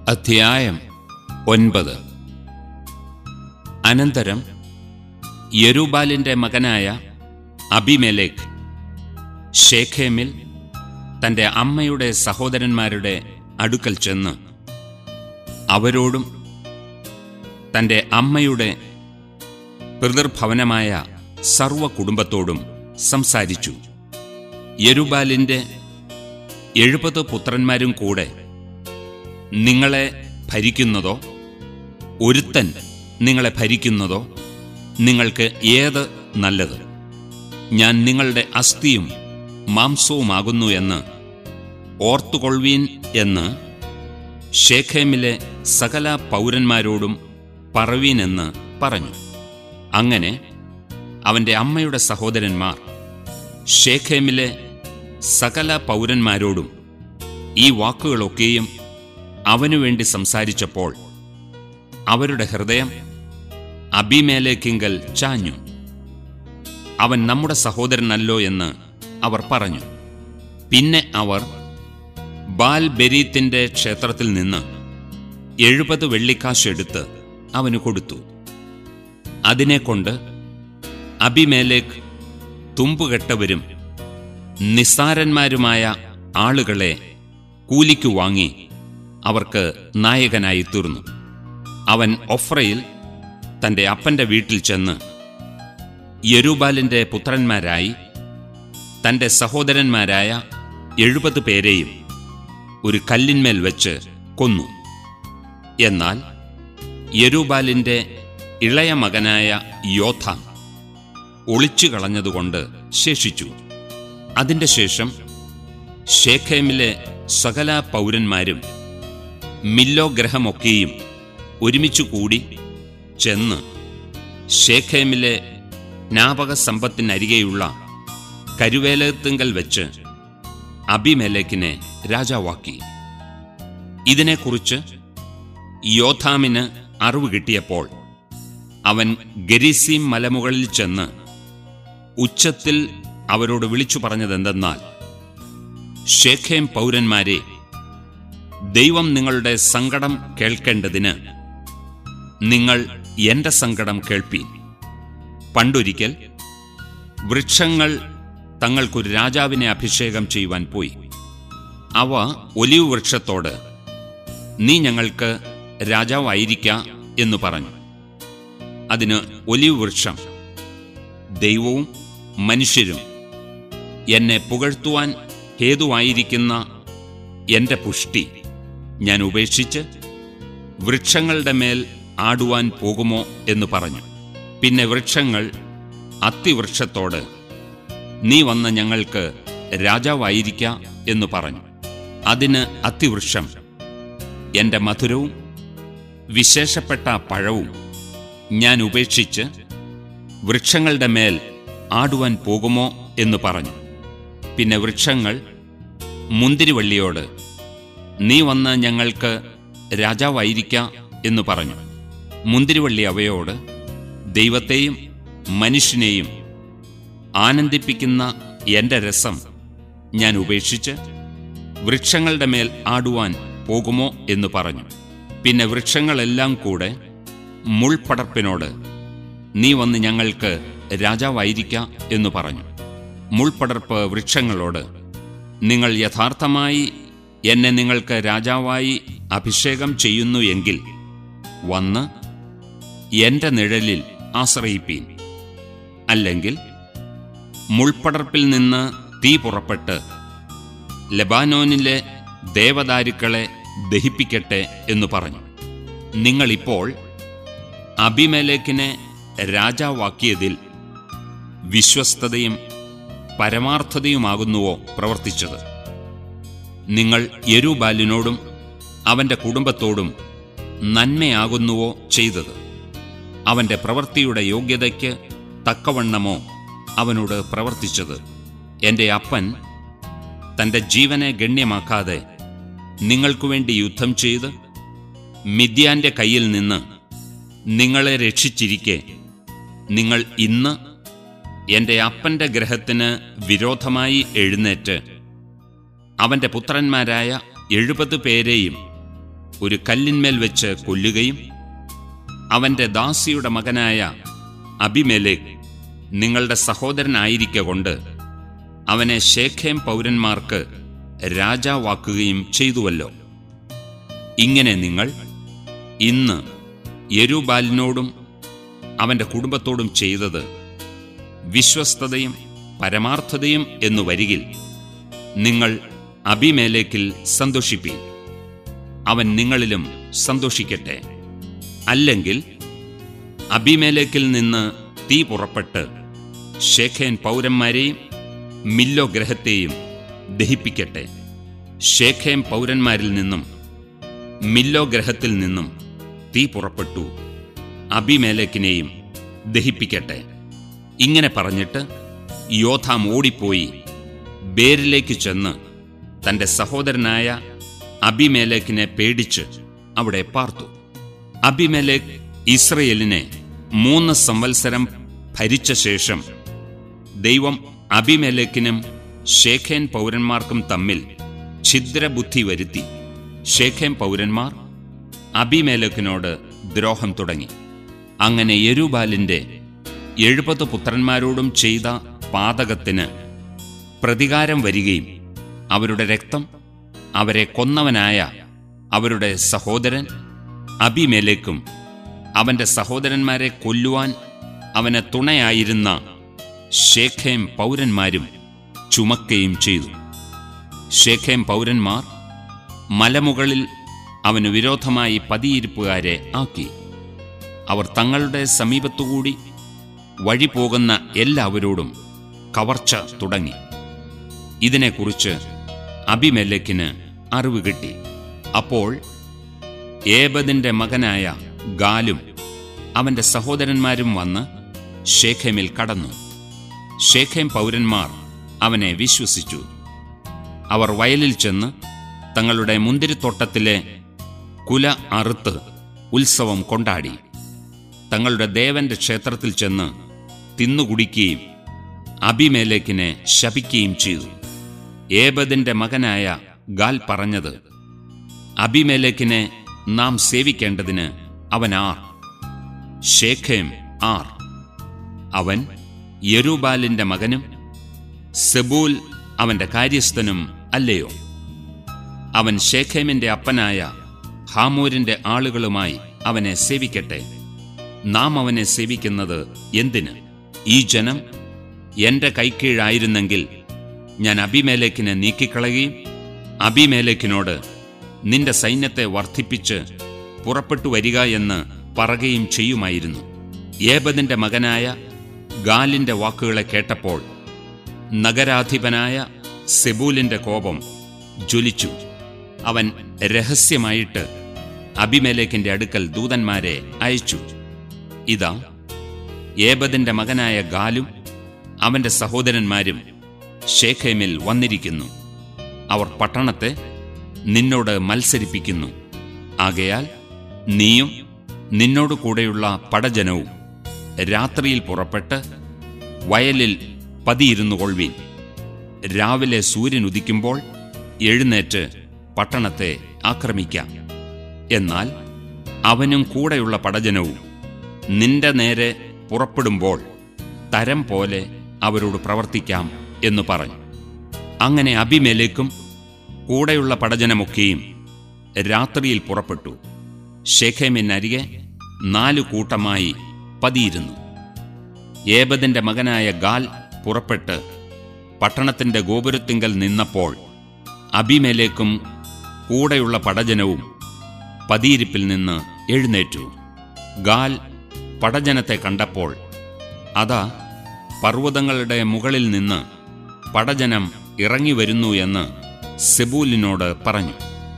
അധ്യായം ഒൻപത് അനന്തരം യെരുബാലിന്റെ മകനായ അബിമെലേക്ക് ഷേഖേമിൽ തന്റെ അമ്മയുടെ സഹോദരന്മാരുടെ അടുക്കൽ ചെന്ന് അവരോടും തന്റെ അമ്മയുടെ പിതൃഭവനമായ സർവ കുടുംബത്തോടും സംസാരിച്ചു യെരുബാലിന്റെ എഴുപത് പുത്രന്മാരും കൂടെ നിങ്ങളെ ഭരിക്കുന്നതോ ഒരുത്തൻ നിങ്ങളെ ഭരിക്കുന്നതോ നിങ്ങൾക്ക് ഏത് നല്ലത് ഞാൻ നിങ്ങളുടെ അസ്ഥിയും മാംസവുമാകുന്നു എന്ന് ഓർത്തുകൊള്ളുവീൻ എന്ന് ഷേഖേമിലെ സകല പൗരന്മാരോടും പറവീനെന്ന് പറഞ്ഞു അങ്ങനെ അവന്റെ അമ്മയുടെ സഹോദരന്മാർ ഷേഖേമിലെ സകല പൗരന്മാരോടും ഈ വാക്കുകളൊക്കെയും അവനുവേണ്ടി സംസാരിച്ചപ്പോൾ അവരുടെ ഹൃദയം അബിമേലേക്കിങ്കൽ ചാഞ്ഞു അവൻ നമ്മുടെ സഹോദരനല്ലോ എന്ന് അവർ പറഞ്ഞു പിന്നെ അവർ ബാൽ ബെരീത്തിന്റെ ക്ഷേത്രത്തിൽ നിന്ന് എഴുപത് വെള്ളിക്കാശ് എടുത്ത് അവന് കൊടുത്തു അതിനെക്കൊണ്ട് അബിമേലേക്ക് തുമ്പുകെട്ടവരും നിസ്സാരന്മാരുമായ ആളുകളെ കൂലിക്കു വാങ്ങി അവർക്ക് നായകനായി തീർന്നു അവൻ ഒഫ്രയിൽ തന്റെ അപ്പന്റെ വീട്ടിൽ ചെന്ന് യെരുബാലിന്റെ പുത്രന്മാരായി തന്റെ സഹോദരന്മാരായ എഴുപത് പേരെയും ഒരു കല്ലിന്മേൽ വെച്ച് കൊന്നു എന്നാൽ യെരുബാലിന്റെ ഇളയ മകനായ യോഥാം ഒളിച്ചു കളഞ്ഞതുകൊണ്ട് ശേഷിച്ചു അതിന്റെ ശേഷം ഷേഖേമിലെ സകല പൗരന്മാരും മില്ലോ ഗ്രഹമൊക്കെയും ഒരുമിച്ചു കൂടി ചെന്ന് ഷേഖേമിലെ ജ്ഞാപക സമ്പത്തിനരികെയുള്ള കരുവേലത്തുങ്കൽ വെച്ച് അബിമേലേക്കിനെ രാജാവാക്കി ഇതിനെക്കുറിച്ച് യോഥാമിന് അറിവ് കിട്ടിയപ്പോൾ അവൻ ഗരീസീം മലമുകളിൽ ചെന്ന് ഉച്ചത്തിൽ അവരോട് വിളിച്ചു പറഞ്ഞതെന്തെന്നാൽ ഷേഖേം പൗരന്മാരെ ദൈവം നിങ്ങളുടെ സങ്കടം കേൾക്കേണ്ടതിന് നിങ്ങൾ എന്റെ സങ്കടം കേൾപ്പീൻ പണ്ടൊരിക്കൽ വൃക്ഷങ്ങൾ തങ്ങൾക്കൊരു രാജാവിനെ അഭിഷേകം ചെയ്യുവാൻ പോയി അവ ഒലിവ് വൃക്ഷത്തോട് നീ ഞങ്ങൾക്ക് രാജാവായിരിക്ക എന്ന് പറഞ്ഞു അതിന് ഒലിവ് വൃക്ഷം ദൈവവും മനുഷ്യരും എന്നെ പുകഴ്ത്തുവാൻ ഹേതുവായിരിക്കുന്ന എന്റെ പുഷ്ടി ഞാൻ ഉപേക്ഷിച്ച് വൃക്ഷങ്ങളുടെ മേൽ ആടുവാൻ പോകുമോ എന്ന് പറഞ്ഞു പിന്നെ വൃക്ഷങ്ങൾ അത്തിവൃക്ഷത്തോട് നീ വന്ന് ഞങ്ങൾക്ക് രാജാവായിരിക്ക എന്ന് പറഞ്ഞു അതിന് അത്തിവൃക്ഷം എന്റെ മധുരവും വിശേഷപ്പെട്ട പഴവും ഞാൻ ഉപേക്ഷിച്ച് വൃക്ഷങ്ങളുടെ മേൽ ആടുവാൻ പോകുമോ എന്ന് പറഞ്ഞു പിന്നെ വൃക്ഷങ്ങൾ മുന്തിരിവള്ളിയോട് നീ വന്ന് ഞങ്ങൾക്ക് രാജാവായിരിക്ക എന്ന് പറഞ്ഞു മുന്തിരിവള്ളി അവയോട് ദൈവത്തെയും മനുഷ്യനെയും ആനന്ദിപ്പിക്കുന്ന എന്റെ രസം ഞാൻ ഉപേക്ഷിച്ച് വൃക്ഷങ്ങളുടെ മേൽ ആടുവാൻ പോകുമോ എന്ന് പറഞ്ഞു പിന്നെ വൃക്ഷങ്ങളെല്ലാം കൂടെ മുൾപടർപ്പിനോട് നീ വന്ന് ഞങ്ങൾക്ക് രാജാവായിരിക്ക എന്ന് പറഞ്ഞു മുൾപടർപ്പ് വൃക്ഷങ്ങളോട് നിങ്ങൾ യഥാർത്ഥമായി എന്നെ നിങ്ങൾക്ക് രാജാവായി അഭിഷേകം ചെയ്യുന്നു എങ്കിൽ വന്ന് എന്റെ നിഴലിൽ ആശ്രയിപ്പീൻ അല്ലെങ്കിൽ മുൾപടർപ്പിൽ നിന്ന് തീ പുറപ്പെട്ട് ലബാനോനിലെ ദേവദാരുക്കളെ ദഹിപ്പിക്കട്ടെ എന്ന് പറഞ്ഞു നിങ്ങളിപ്പോൾ അബിമേലേക്കിനെ രാജാവാക്കിയതിൽ വിശ്വസ്തതയും പരമാർത്ഥതയുമാകുന്നുവോ പ്രവർത്തിച്ചത് നിങ്ങൾ യെരുബാലിനോടും അവന്റെ കുടുംബത്തോടും നന്മയാകുന്നുവോ ചെയ്തത് അവന്റെ പ്രവൃത്തിയുടെ യോഗ്യതയ്ക്ക് തക്കവണ്ണമോ അവനോട് പ്രവർത്തിച്ചത് എന്റെ അപ്പൻ തന്റെ ജീവനെ ഗണ്യമാക്കാതെ നിങ്ങൾക്കു വേണ്ടി യുദ്ധം ചെയ്ത് മിദ്യാന്റെ കയ്യിൽ നിന്ന് നിങ്ങളെ രക്ഷിച്ചിരിക്കെ നിങ്ങൾ ഇന്ന് എന്റെ അപ്പന്റെ ഗ്രഹത്തിന് വിരോധമായി എഴുന്നേറ്റ് അവന്റെ പുത്രന്മാരായ എഴുപത് പേരെയും ഒരു കല്ലിന്മേൽ വെച്ച് കൊല്ലുകയും അവന്റെ ദാസിയുടെ മകനായ അബിമേലേക്ക് നിങ്ങളുടെ സഹോദരനായിരിക്ക കൊണ്ട് അവനെ ശേഖേം പൗരന്മാർക്ക് രാജാവാക്കുകയും ചെയ്തുവല്ലോ ഇങ്ങനെ നിങ്ങൾ ഇന്ന് യെരുബാലിനോടും അവന്റെ കുടുംബത്തോടും ചെയ്തത് വിശ്വസ്തതയും പരമാർത്ഥതയും എന്നു വരികിൽ നിങ്ങൾ അബിമേലേക്കിൽ സന്തോഷിപ്പീൻ അവൻ നിങ്ങളിലും സന്തോഷിക്കട്ടെ അല്ലെങ്കിൽ അബിമേലേക്കിൽ നിന്ന് തീ പുറപ്പെട്ട് ഷേഖേൻ പൗരന്മാരെയും മില്ലോ ഗ്രഹത്തെയും ദഹിപ്പിക്കട്ടെ ഷേഖേം പൗരന്മാരിൽ നിന്നും മില്ലോ ഗ്രഹത്തിൽ നിന്നും തീ പുറപ്പെട്ടു അബിമേലേക്കിനെയും ദഹിപ്പിക്കട്ടെ ഇങ്ങനെ പറഞ്ഞിട്ട് യോധാം ഓടിപ്പോയി ബേരിലേക്ക് ചെന്ന് തന്റെ സഹോദരനായ അബിമേലേക്കിനെ പേടിച്ച് അവിടെ പാർത്തു അബിമേലേക്ക് ഇസ്രയേലിനെ മൂന്ന് സംവത്സരം ഭരിച്ച ശേഷം ദൈവം അബിമേലേക്കിനും ഷേഖേൻ പൗരന്മാർക്കും തമ്മിൽ ഛിദ്രബുദ്ധി വരുത്തി ഷേഖേൻ പൗരന്മാർ അബിമേലേക്കിനോട് ദ്രോഹം തുടങ്ങി അങ്ങനെ യെരുബാലിന്റെ എഴുപത് പുത്രന്മാരോടും ചെയ്ത പാതകത്തിന് പ്രതികാരം വരികയും അവരുടെ രക്തം അവരെ കൊന്നവനായ അവരുടെ സഹോദരൻ അബിമേലേക്കും അവന്റെ സഹോദരന്മാരെ കൊല്ലുവാൻ അവന് തുണയായിരുന്ന ഷേഖേം പൗരന്മാരും ചുമക്കുകയും ചെയ്തു ഷേഖേം പൗരന്മാർ മലമുകളിൽ അവന് വിരോധമായി പതിയിരിപ്പുകാരെ ആക്കി അവർ തങ്ങളുടെ സമീപത്തുകൂടി വഴി പോകുന്ന എല്ലാവരോടും കവർച്ച തുടങ്ങി ഇതിനെക്കുറിച്ച് അബിമെല്ലെക്കിന് അറിവ് കിട്ടി അപ്പോൾ ഏബദിന്റെ മകനായ ഗാലും അവന്റെ സഹോദരന്മാരും വന്ന് ഷേഖേമിൽ കടന്നു ഷേഖേം പൗരന്മാർ അവനെ വിശ്വസിച്ചു അവർ വയലിൽ ചെന്ന് തങ്ങളുടെ മുന്തിരിത്തോട്ടത്തിലെ കുല അറുത്ത് ഉത്സവം കൊണ്ടാടി തങ്ങളുടെ ദേവന്റെ ക്ഷേത്രത്തിൽ ചെന്ന് തിന്നുകുടിക്കുകയും അബിമേലേക്കിനെ ശപിക്കുകയും ചെയ്തു ഏബദിന്റെ മകനായ ഗാൽ പറഞ്ഞത് അബിമേലേക്കിനെ നാം സേവിക്കേണ്ടതിന് അവൻ ആർ ഷേഖേം ആർ അവൻ യെരുബാലിന്റെ മകനും സെബൂൽ അവന്റെ കാര്യസ്ഥനും അല്ലയോ അവൻ ഷേഖേമിന്റെ അപ്പനായ ഹാമൂരിന്റെ ആളുകളുമായി അവനെ സേവിക്കട്ടെ നാം അവനെ സേവിക്കുന്നത് എന്തിന് ഈ ജനം എന്റെ കൈക്കീഴായിരുന്നെങ്കിൽ ഞാൻ അബിമേലേക്കിനെ നീക്കിക്കളയുകയും അബിമേലേക്കിനോട് നിന്റെ സൈന്യത്തെ വർദ്ധിപ്പിച്ച് പുറപ്പെട്ടു വരിക എന്ന് പറയുകയും ചെയ്യുമായിരുന്നു ഏബദിന്റെ മകനായ ഗാലിന്റെ വാക്കുകളെ കേട്ടപ്പോൾ നഗരാധിപനായ സെബൂലിന്റെ കോപം ജ്വലിച്ചു അവൻ രഹസ്യമായിട്ട് അബിമേലേക്കിന്റെ അടുക്കൽ ദൂതന്മാരെ അയച്ചു ഇതാ ഏബദിന്റെ മകനായ ഗാലും അവന്റെ സഹോദരന്മാരും ഷേഖേമിൽ വന്നിരിക്കുന്നു അവർ പട്ടണത്തെ നിന്നോട് മത്സരിപ്പിക്കുന്നു ആകയാൽ നീയും നിന്നോട് കൂടെയുള്ള പടജനവും രാത്രിയിൽ പുറപ്പെട്ട് വയലിൽ പതിയിരുന്നു കൊള്ളുവീൻ രാവിലെ സൂര്യൻ ഉദിക്കുമ്പോൾ എഴുന്നേറ്റ് പട്ടണത്തെ ആക്രമിക്കാം എന്നാൽ അവനും കൂടെയുള്ള പടജനവും നിന്റെ നേരെ പുറപ്പെടുമ്പോൾ തരം പോലെ അവരോട് പ്രവർത്തിക്കാം എന്ന് പറഞ്ഞു അങ്ങനെ അബിമേലേക്കും കൂടെയുള്ള പടജനമൊക്കെയും രാത്രിയിൽ പുറപ്പെട്ടു ഷേഖേമിനരികെ നാലു കൂട്ടമായി പതിയിരുന്നു ഏബദിന്റെ മകനായ ഗാൽ പുറപ്പെട്ട് പട്ടണത്തിന്റെ ഗോപുരത്തിങ്കൽ നിന്നപ്പോൾ അബിമേലേക്കും കൂടെയുള്ള പടജനവും പതിയിരിപ്പിൽ നിന്ന് എഴുന്നേറ്റു ഗാൽ പടജനത്തെ കണ്ടപ്പോൾ അതാ പർവ്വതങ്ങളുടെ മുകളിൽ നിന്ന് പടജനം ഇറങ്ങി വരുന്നു എന്ന് സെബൂലിനോട് പറഞ്ഞു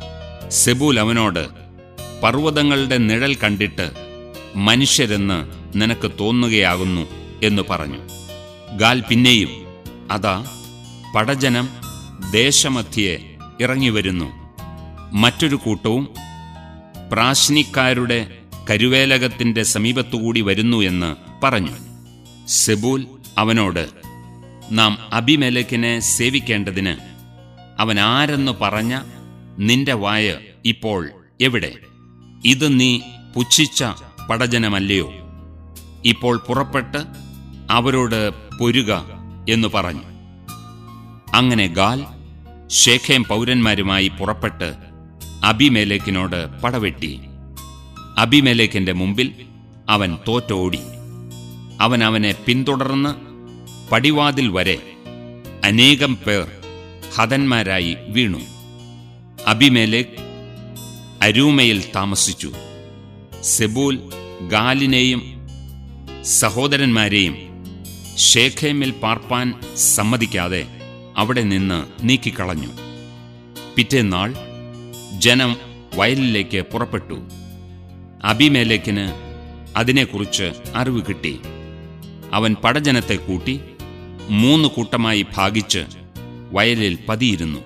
സെബൂൽ അവനോട് പർവ്വതങ്ങളുടെ നിഴൽ കണ്ടിട്ട് മനുഷ്യരെന്ന് നിനക്ക് തോന്നുകയാകുന്നു എന്ന് പറഞ്ഞു ഗാൽ പിന്നെയും അതാ പടജനം ദേശമധ്യേ ഇറങ്ങിവരുന്നു മറ്റൊരു കൂട്ടവും പ്രാശ്നിക്കാരുടെ കരുവേലകത്തിന്റെ സമീപത്തുകൂടി വരുന്നു എന്ന് പറഞ്ഞു സെബൂൽ അവനോട് നാം അബിമേലക്കിനെ സേവിക്കേണ്ടതിന് അവൻ ആരെന്ന് പറഞ്ഞ നിന്റെ വായ ഇപ്പോൾ എവിടെ ഇത് നീ പുച്ഛിച്ച പടജനമല്ലയോ ഇപ്പോൾ പുറപ്പെട്ട് അവരോട് പൊരുക എന്നു പറഞ്ഞു അങ്ങനെ ഗാൽ ഷേഖേം പൗരന്മാരുമായി പുറപ്പെട്ട് അബിമേലേക്കിനോട് പടവെട്ടി അബിമേലേക്കിന്റെ മുമ്പിൽ അവൻ തോറ്റോടി അവൻ അവനെ പിന്തുടർന്ന് പടിവാതിൽ വരെ അനേകം പേർ ഹതന്മാരായി വീണു അബിമേലേക്ക് അരൂമയിൽ താമസിച്ചു സെബൂൽ ഗാലിനെയും സഹോദരന്മാരെയും ഷേഖേമിൽ പാർപ്പാൻ സമ്മതിക്കാതെ അവിടെ നിന്ന് നീക്കിക്കളഞ്ഞു പിറ്റേന്നാൾ ജനം വയലിലേക്ക് പുറപ്പെട്ടു അബിമേലേക്കിന് അതിനെക്കുറിച്ച് അറിവ് കിട്ടി അവൻ പടജനത്തെ കൂട്ടി മൂന്ന് കൂട്ടമായി ഭാഗിച്ച് വയലിൽ പതിയിരുന്നു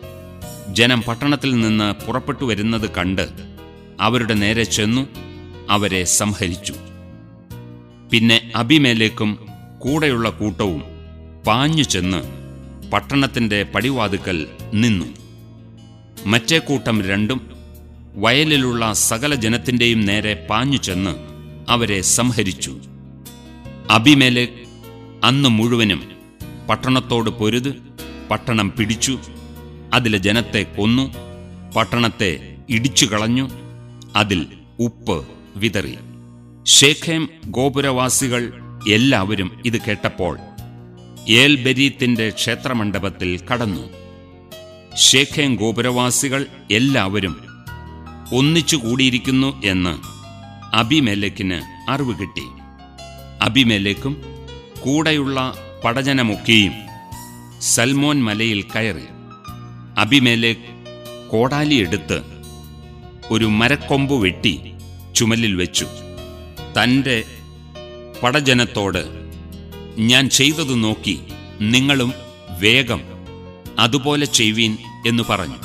ജനം പട്ടണത്തിൽ നിന്ന് പുറപ്പെട്ടു വരുന്നത് കണ്ട് അവരുടെ നേരെ ചെന്നു അവരെ സംഹരിച്ചു പിന്നെ അബിമേലേക്കും കൂടെയുള്ള കൂട്ടവും പാഞ്ഞു ചെന്ന് പട്ടണത്തിന്റെ പടിവാതുക്കൽ നിന്നു മറ്റേ കൂട്ടം രണ്ടും വയലിലുള്ള സകല ജനത്തിന്റെയും നേരെ പാഞ്ഞു ചെന്ന് അവരെ സംഹരിച്ചു അബിമേലേക്ക് അന്ന് മുഴുവനും പട്ടണത്തോട് പൊരുത് പട്ടണം പിടിച്ചു അതിലെ ജനത്തെ കൊന്നു പട്ടണത്തെ ഇടിച്ചു കളഞ്ഞു അതിൽ ഉപ്പ് വിതറി ഷേഖേം ഗോപുരവാസികൾ എല്ലാവരും ഇത് കേട്ടപ്പോൾ ഏൽബരീത്തിന്റെ ക്ഷേത്രമണ്ഡപത്തിൽ കടന്നു ഷേഖേം ഗോപുരവാസികൾ എല്ലാവരും ഒന്നിച്ചു കൂടിയിരിക്കുന്നു എന്ന് അബിമേലേക്കിന് അറിവ് കിട്ടി അബിമേലേക്കും കൂടെയുള്ള പടജനമൊക്കെയും സൽമോൻ മലയിൽ കയറി അബിമേലേക്ക് കോടാലിയെടുത്ത് ഒരു മരക്കൊമ്പ് വെട്ടി ചുമലിൽ വെച്ചു തൻ്റെ പടജനത്തോട് ഞാൻ ചെയ്തതു നോക്കി നിങ്ങളും വേഗം അതുപോലെ ചെയ്യുവീൻ എന്നു പറഞ്ഞു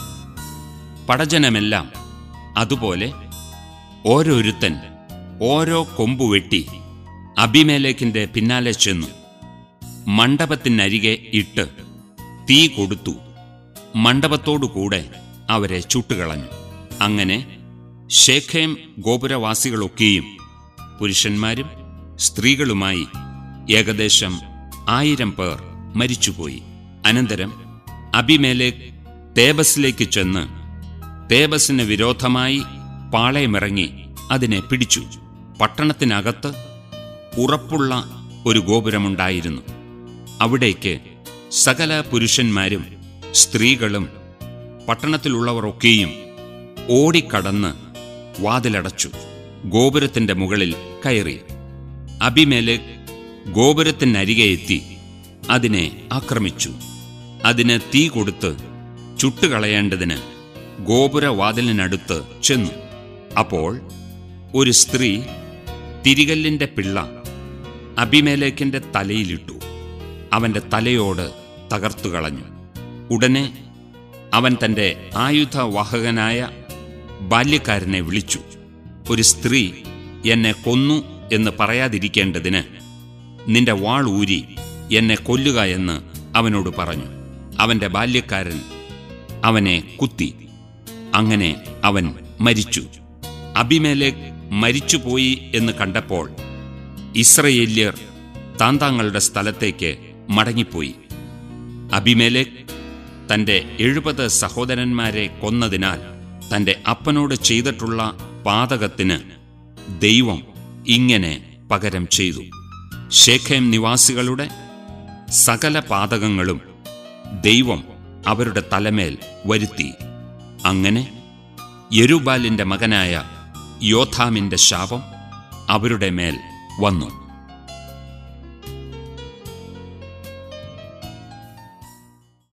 പടജനമെല്ലാം അതുപോലെ ഓരോരുത്തൻ ഓരോ കൊമ്പ് വെട്ടി അബിമേലേക്കിന്റെ പിന്നാലെ ചെന്നു മണ്ഡപത്തിനരികെ ഇട്ട് തീ കൊടുത്തു മണ്ഡപത്തോടുകൂടെ അവരെ ചുട്ടുകളഞ്ഞു അങ്ങനെ ഷേഖേം ഗോപുരവാസികളൊക്കെയും പുരുഷന്മാരും സ്ത്രീകളുമായി ഏകദേശം ആയിരം പേർ മരിച്ചുപോയി അനന്തരം അബിമേലേക്ക് തേബസിലേക്ക് ചെന്ന് തേബസിന് വിരോധമായി പാളയമിറങ്ങി അതിനെ പിടിച്ചു പട്ടണത്തിനകത്ത് ഉറപ്പുള്ള ഒരു ഗോപുരമുണ്ടായിരുന്നു അവിടേക്ക് സകല പുരുഷന്മാരും സ്ത്രീകളും പട്ടണത്തിലുള്ളവരൊക്കെയും ഓടിക്കടന്ന് വാതിലടച്ചു ഗോപുരത്തിന്റെ മുകളിൽ കയറി അബിമേലേക്ക് ഗോപുരത്തിനരികെ എത്തി അതിനെ ആക്രമിച്ചു അതിന് തീ കൊടുത്ത് ചുട്ടുകളയേണ്ടതിന് ഗോപുരവാതിലിനടുത്ത് ചെന്നു അപ്പോൾ ഒരു സ്ത്രീ തിരികല്ലിന്റെ പിള്ള അബിമേലേക്കിന്റെ തലയിലിട്ടു അവന്റെ തലയോട് തകർത്തു കളഞ്ഞു ഉടനെ അവൻ തന്റെ ആയുധവാഹകനായ ബാല്യക്കാരനെ വിളിച്ചു ഒരു സ്ത്രീ എന്നെ കൊന്നു എന്ന് പറയാതിരിക്കേണ്ടതിന് നിന്റെ വാൾ ഊരി എന്നെ കൊല്ലുക എന്ന് അവനോട് പറഞ്ഞു അവന്റെ ബാല്യക്കാരൻ അവനെ കുത്തി അങ്ങനെ അവൻ മരിച്ചു അബിമേലേക്ക് മരിച്ചുപോയി എന്ന് കണ്ടപ്പോൾ ഇസ്രയേല്യർ താന്താങ്ങളുടെ സ്ഥലത്തേക്ക് മടങ്ങിപ്പോയി അബിമേലേക്ക് തന്റെ എഴുപത് സഹോദരന്മാരെ കൊന്നതിനാൽ തന്റെ അപ്പനോട് ചെയ്തിട്ടുള്ള പാതകത്തിന് ദൈവം ഇങ്ങനെ പകരം ചെയ്തു ഷേഖേം നിവാസികളുടെ സകല പാതകങ്ങളും ദൈവം അവരുടെ തലമേൽ വരുത്തി അങ്ങനെ യെരുബാലിന്റെ മകനായ യോഥാമിന്റെ ശാപം അവരുടെ മേൽ വന്നു